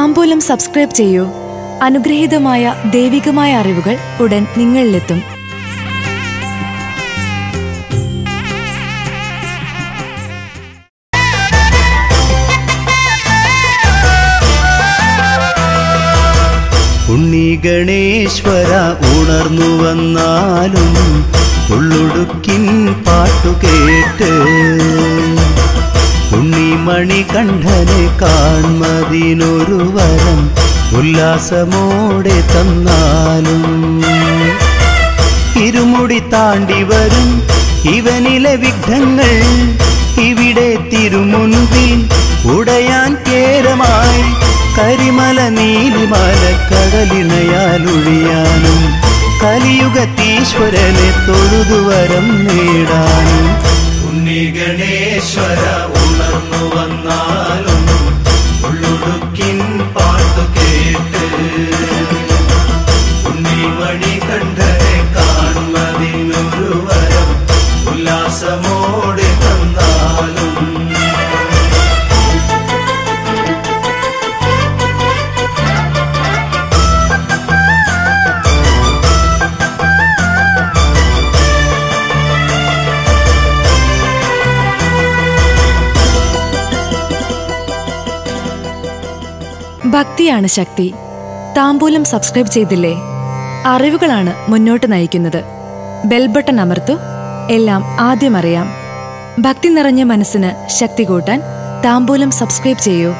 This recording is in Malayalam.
താമ്പൂലം സബ്സ്ക്രൈബ് ചെയ്യൂ അനുഗ്രഹീതമായ ദൈവികമായ അറിവുകൾ ഉടൻ നിങ്ങളിലെത്തും ഉണ്ണി ഗണേശ്വര ഉണർന്നു വന്നാലും ഉള്ളുടുക്കിൻ പാട്ടു കേട്ട് ഉണ്ണിമണി കണ്ഠനെ കാൺമതിനൊരു വരം ഉല്ലാസമോടെ തന്നാലും ഇരുമുടി താണ്ടി വരും ഇവനിലെ വിഘ്നങ്ങൾ ഇവിടെ തിരുമുൻപിൽ ഉടയാൻ കേരമായി കരിമല നീലിമല കടലിണയാലൊഴിയാനും കലിയുഗത്തീശ്വരനെ തൊഴുതുവരം നേടാനും ഉണ്ണി ഗണേശ്വര ഉണർന്നു വന്നാലും ഉള്ളുടുക്കിൻ പാട്ടു കേട്ട് ഉണ്ണിമണി കണ്ഠനെ കാണുന്നതിനൊരു വരം ഉല്ലാസമോടെ തന്നാലും ഭക്തിയാണ് ശക്തി താമ്പൂലം സബ്സ്ക്രൈബ് ചെയ്തില്ലേ അറിവുകളാണ് മുന്നോട്ട് നയിക്കുന്നത് ബെൽ ബട്ടൺ അമർത്തു എല്ലാം ആദ്യം അറിയാം ഭക്തി നിറഞ്ഞ മനസ്സിന് ശക്തി കൂട്ടാൻ താമ്പൂലം സബ്സ്ക്രൈബ് ചെയ്യൂ